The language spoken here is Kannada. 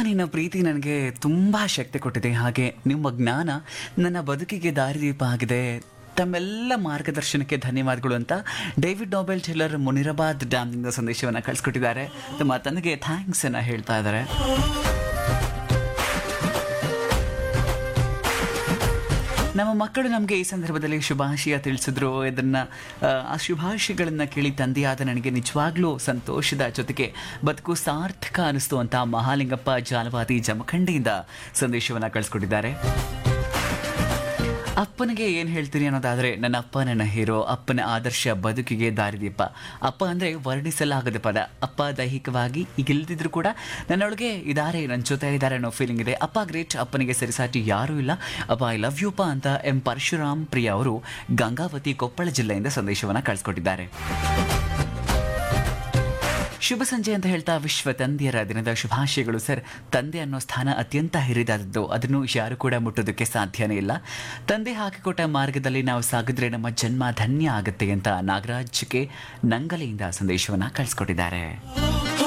ನಿನ್ನ ಪ್ರೀತಿ ನನಗೆ ತುಂಬ ಶಕ್ತಿ ಕೊಟ್ಟಿದೆ ಹಾಗೆ ನಿಮ್ಮ ಜ್ಞಾನ ನನ್ನ ಬದುಕಿಗೆ ದಾರಿದೀಪ ಆಗಿದೆ ತಮ್ಮೆಲ್ಲ ಮಾರ್ಗದರ್ಶನಕ್ಕೆ ಧನ್ಯವಾದಗಳು ಅಂತ ಡೇವಿಡ್ ನೋಬೆಲ್ ಟೇಲರ್ ಮುನಿರಾಬಾದ್ ಡ್ಯಾಮ್ನಿಂದ ಸಂದೇಶವನ್ನು ಕಳಿಸ್ಕೊಟ್ಟಿದ್ದಾರೆ ತಮ್ಮ ತಂದೆಗೆ ಥ್ಯಾಂಕ್ಸ್ ಅನ್ನ ಹೇಳ್ತಾ ಇದ್ದಾರೆ ನಮ್ಮ ಮಕ್ಕಳು ನಮಗೆ ಈ ಸಂದರ್ಭದಲ್ಲಿ ಶುಭಾಶಯ ತಿಳಿಸಿದ್ರು ಇದನ್ನ ಆ, ಆ ಶುಭಾಶಯಗಳನ್ನ ಕೇಳಿ ತಂದೆಯಾದ ನನಗೆ ನಿಜವಾಗ್ಲೂ ಸಂತೋಷದ ಜೊತೆಗೆ ಬದುಕು ಸಾರ್ಥಕ ಅನಿಸ್ತು ಅಂತ ಮಹಾಲಿಂಗಪ್ಪ ಜಾಲವಾದಿ ಜಮಖಂಡಿಯಿಂದ ಸಂದೇಶವನ್ನ ಕಳಿಸ್ಕೊಟ್ಟಿದ್ದಾರೆ ಅಪ್ಪನಿಗೆ ಏನು ಹೇಳ್ತೀನಿ ಅನ್ನೋದಾದ್ರೆ ನನ್ನ ಅಪ್ಪ ನನ್ನ ಹೀರೋ ಅಪ್ಪನ ಆದರ್ಶ ಬದುಕಿಗೆ ದಾರಿದೀಪ ಅಪ್ಪ ಅಂದರೆ ವರ್ಣಿಸಲಾಗದ ಪದ ಅಪ್ಪ ದೈಹಿಕವಾಗಿ ಈಗಿಲ್ದಿದ್ರು ಕೂಡ ನನ್ನೊಳಗೆ ಇದ್ದಾರೆ ನನ್ನ ಜೊತೆ ಇದ್ದಾರೆ ಅನ್ನೋ ಫೀಲಿಂಗ್ ಇದೆ ಅಪ್ಪ ಗ್ರೇಟ್ ಅಪ್ಪನಿಗೆ ಸರಿಸಾಟಿ ಯಾರೂ ಇಲ್ಲ ಅಪ್ಪ ಐ ಲವ್ ಯುಪ್ಪ ಅಂತ ಎಂ ಪರಶುರಾಮ್ ಪ್ರಿಯ ಅವರು ಗಂಗಾವತಿ ಕೊಪ್ಪಳ ಜಿಲ್ಲೆಯಿಂದ ಸಂದೇಶವನ್ನು ಕಳಿಸ್ಕೊಟ್ಟಿದ್ದಾರೆ ಶುಭ ಸಂಜೆ ಅಂತ ಹೇಳ್ತಾ ವಿಶ್ವ ತಂದೆಯರ ದಿನದ ಶುಭಾಶಯಗಳು ಸರ್ ತಂದೆ ಅನ್ನೋ ಸ್ಥಾನ ಅತ್ಯಂತ ಹಿರಿದಾದದ್ದು ಅದನ್ನು ಯಾರು ಕೂಡ ಮುಟ್ಟೋದಕ್ಕೆ ಸಾಧ್ಯನೇ ಇಲ್ಲ ತಂದೆ ಹಾಕಿಕೊಟ್ಟ ಮಾರ್ಗದಲ್ಲಿ ನಾವು ಸಾಗಿದ್ರೆ ನಮ್ಮ ಜನ್ಮ ಧನ್ಯ ಆಗುತ್ತೆ ಅಂತ ನಾಗರಾಜ್ಗೆ ನಂಗಲೆಯಿಂದ ಸಂದೇಶವನ್ನ ಕಳಿಸ್ಕೊಟ್ಟಿದ್ದಾರೆ